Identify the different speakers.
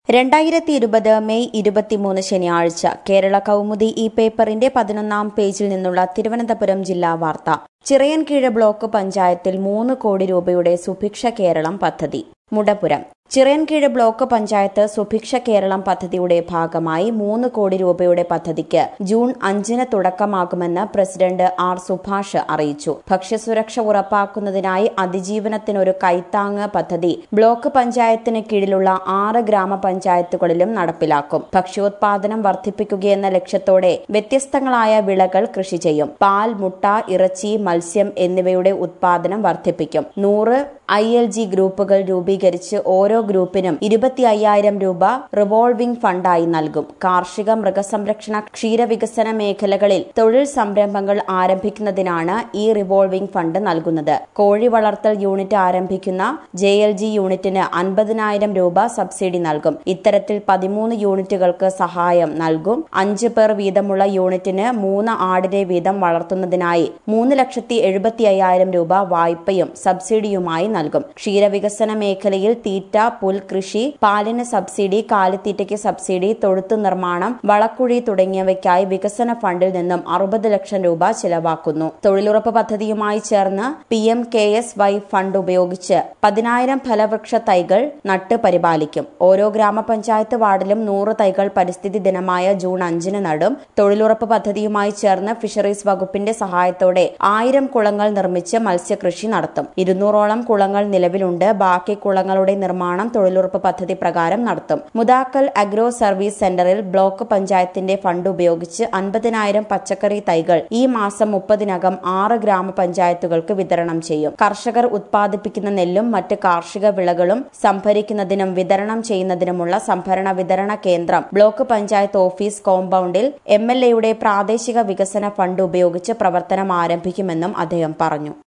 Speaker 1: രണ്ടായിരത്തി ഇരുപത് മെയ് ഇരുപത്തിമൂന്ന് ശനിയാഴ്ച കേരള കൗമുദി ഈ പേപ്പറിന്റെ പതിനൊന്നാം പേജിൽ നിന്നുള്ള തിരുവനന്തപുരം ജില്ലാ വാർത്ത ചിറയൻകീഴ് ബ്ലോക്ക് പഞ്ചായത്തിൽ മൂന്ന് കോടി രൂപയുടെ സുഭിക്ഷ കേരളം പദ്ധതി മുടപുരം ചിറയൻകീഴ് ബ്ലോക്ക് പഞ്ചായത്ത് സുഭിക്ഷ കേരളം പദ്ധതിയുടെ ഭാഗമായി മൂന്ന് കോടി രൂപയുടെ പദ്ധതിക്ക് ജൂൺ അഞ്ചിന് തുടക്കമാകുമെന്ന് പ്രസിഡന്റ് ആർ സുഭാഷ് അറിയിച്ചു ഭക്ഷ്യസുരക്ഷ ഉറപ്പാക്കുന്നതിനായി അതിജീവനത്തിനൊരു കൈത്താങ്ങ് പദ്ധതി ബ്ലോക്ക് പഞ്ചായത്തിന് കീഴിലുള്ള ആറ് ഗ്രാമപഞ്ചായത്തുകളിലും നടപ്പിലാക്കും ഭക്ഷ്യോത്പാദനം വർദ്ധിപ്പിക്കുകയെന്ന ലക്ഷ്യത്തോടെ വ്യത്യസ്തങ്ങളായ വിളകൾ കൃഷി ചെയ്യും പാൽ മുട്ട ഇറച്ചി മത്സ്യം എന്നിവയുടെ ഉത്പാദനം വർദ്ധിപ്പിക്കും നൂറ് ഐ എൽ ജി ഗ്രൂപ്പുകൾ രൂപീകരിച്ച് ഓരോ ഗ്രൂപ്പിനും ഇരുപത്തി അയ്യായിരം രൂപ റിവോൾവിംഗ് ഫണ്ടായി നൽകും കാർഷിക മൃഗസംരക്ഷണ ക്ഷീരവികസന മേഖലകളിൽ തൊഴിൽ സംരംഭങ്ങൾ ആരംഭിക്കുന്നതിനാണ് ഈ റിവോൾവിംഗ് ഫണ്ട് നൽകുന്നത് കോഴി വളർത്തൽ യൂണിറ്റ് ആരംഭിക്കുന്ന ജെ എൽ ജി യൂണിറ്റിന് അൻപതിനായിരം രൂപ സബ്സിഡി നൽകും ഇത്തരത്തിൽ പതിമൂന്ന് യൂണിറ്റുകൾക്ക് സഹായം നൽകും അഞ്ച് പേർ വീതമുള്ള യൂണിറ്റിന് മൂന്ന് ആടിനെ വീതം വളർത്തുന്നതിനായി മൂന്ന് ലക്ഷത്തി എഴുപത്തി അയ്യായിരം രൂപ വായ്പയും സബ്സിഡിയുമായി നൽകും ക്ഷീരവികസന മേഖലയിൽ തീറ്റ പുൽ കൃഷി പാലിന് സബ്സിഡി കാലിത്തീറ്റയ്ക്ക് സബ്സിഡി തൊഴുത്തു നിർമ്മാണം വളക്കുഴി തുടങ്ങിയവയ്ക്കായി വികസന ഫണ്ടിൽ നിന്നും അറുപത് ലക്ഷം രൂപ ചിലവാക്കുന്നു തൊഴിലുറപ്പ് പദ്ധതിയുമായി ചേർന്ന് P M K S Y fund ഉപയോഗിച്ച് പതിനായിരം ഫലവൃക്ഷ തൈകൾ നട്ട് പരിപാലിക്കും ഓരോ ഗ്രാമപഞ്ചായത്ത് വാർഡിലും നൂറ് തൈകൾ പരിസ്ഥിതി ദിനമായ ജൂൺ അഞ്ചിന് നടും തൊഴിലുറപ്പ് പദ്ധതിയുമായി ചേർന്ന് ഫിഷറീസ് വകുപ്പിന്റെ സഹായത്തോടെ ആയിരം കുളങ്ങൾ നിർമ്മിച്ച് മത്സ്യകൃഷി നടത്തും ഇരുന്നൂറോളം കുളങ്ങൾ നിലവിലുണ്ട് ബാക്കി കുളങ്ങളുടെ നിർമ്മാണം തൊഴിലുറപ്പ് പദ്ധതി പ്രകാരം നടത്തും മുതാക്കൽ അഗ്രോ സർവീസ് സെന്ററിൽ ബ്ലോക്ക് പഞ്ചായത്തിന്റെ ഫണ്ട് ഉപയോഗിച്ച് അൻപതിനായിരം പച്ചക്കറി തൈകൾ ഈ മാസം മുപ്പതിനകം ആറ് ഗ്രാമപഞ്ചായത്തുകൾക്ക് വിതരണം ചെയ്യും കർഷകർ ഉത്പാദിപ്പിക്കുന്ന നെല്ലും മറ്റ് കാർഷിക വിളകളും സംഭരിക്കുന്നതിനും വിതരണം ചെയ്യുന്നതിനുമുള്ള സംഭരണ വിതരണ കേന്ദ്രം ബ്ലോക്ക് പഞ്ചായത്ത് ഓഫീസ് കോമ്പൌണ്ടിൽ എം എൽ എയുടെ പ്രാദേശിക വികസന ഫണ്ട് ഉപയോഗിച്ച് പ്രവർത്തനം ആരംഭിക്കുമെന്നും അദ്ദേഹം പറഞ്ഞു